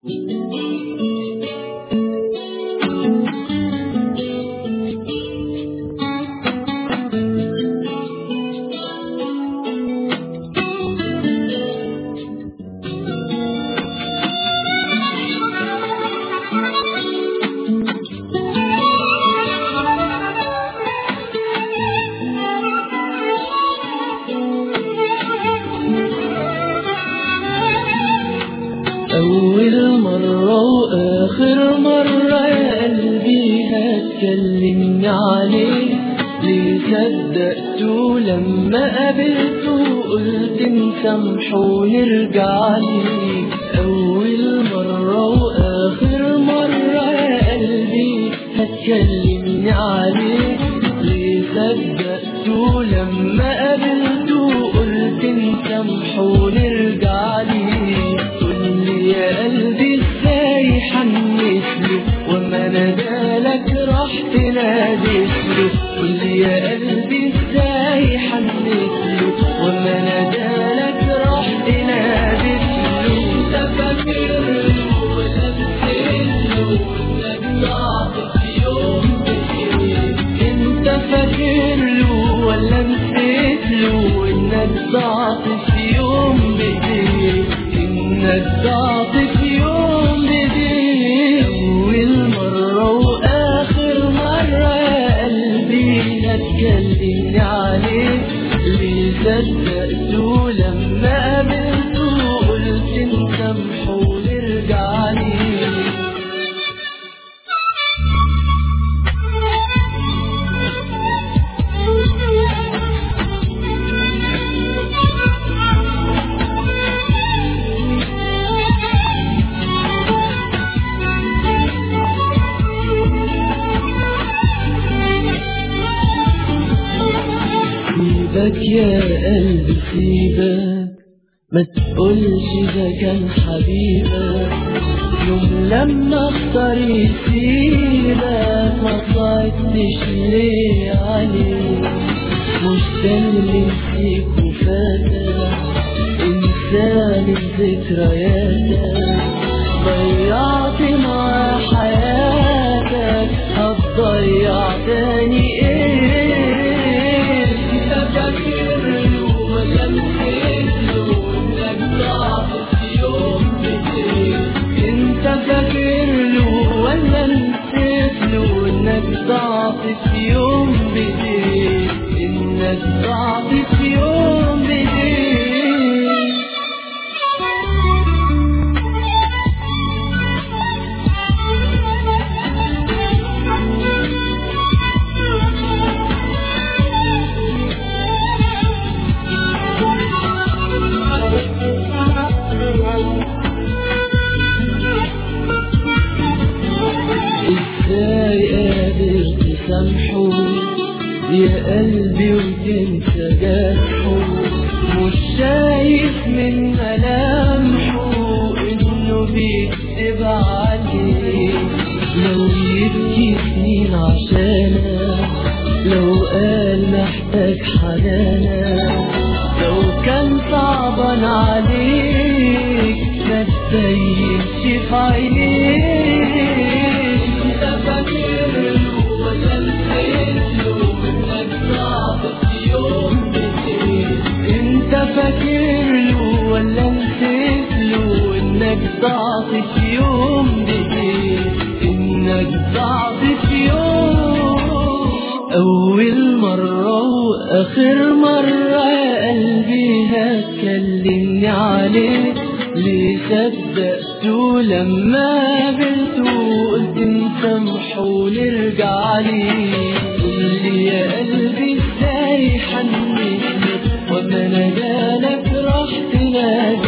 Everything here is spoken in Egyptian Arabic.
أول مرة وآخر مرة يا قلبي هتكلمني عليه ليه صدقته لما قابلته قلت نسامحه ونرجع ليه أول مرة وآخر مرة يا قلبي هتكلمني عليه ليه صدقته لما قابلته قلت نسامحه ونرجع ليه قولي يا قلبي ازاي حنسله وما ندالك راح تنادسله قولي يا قلبي ازاي حنسله وما ندالك راح تنادسله انت فاكرله ولا بتسله انك ضعت في يوم بخير انت فاكرله ولا نسيتله انك ضعت في يوم بديك انك ضعت في يوم بديك اول مرة واخر مرة يا قلبي هتكلمني عليه ليه صدقته لما قابلته قلت نسامحه ونرجع ليه سيبك يا قلبي سيبك ما تقولش ده كان حبيبك يوم لما اختار يسيبك ما طلعتش ليه عليه مش ده اللي نسيك وفاتك انسان ذكرياتك ضيعت مع حياتك هتضيع تاني ايه انت فاكرله ولا نسيتله انك ضعت في يوم بديك انت فاكرله ولا نسيتله انك ضعت في يوم بديك انك ضعت في يوم بديك ازاي قادر تسامحه يا قلبي وتنسى جرحه مش شايف من ملامحه انه بيكتب عليك لو يبكي سنين عشانك لو قال محتاج حنانك لو كان صعبا عليك ما تبينش في عينيك انت فاكرله ولا نسيتله انك ضعت في يوم بديك انت فاكرله ولا نسيتله انك ضعت في يوم بديك انك ضعت في يوم أول مرة وآخر مرة يا قلبي هتكلمني عليه ليه صدقته لما قابلته قلت نسامحه ونرجع ليه قولي يا قلبي ازاي حنيتني وما ندالك راح تنادي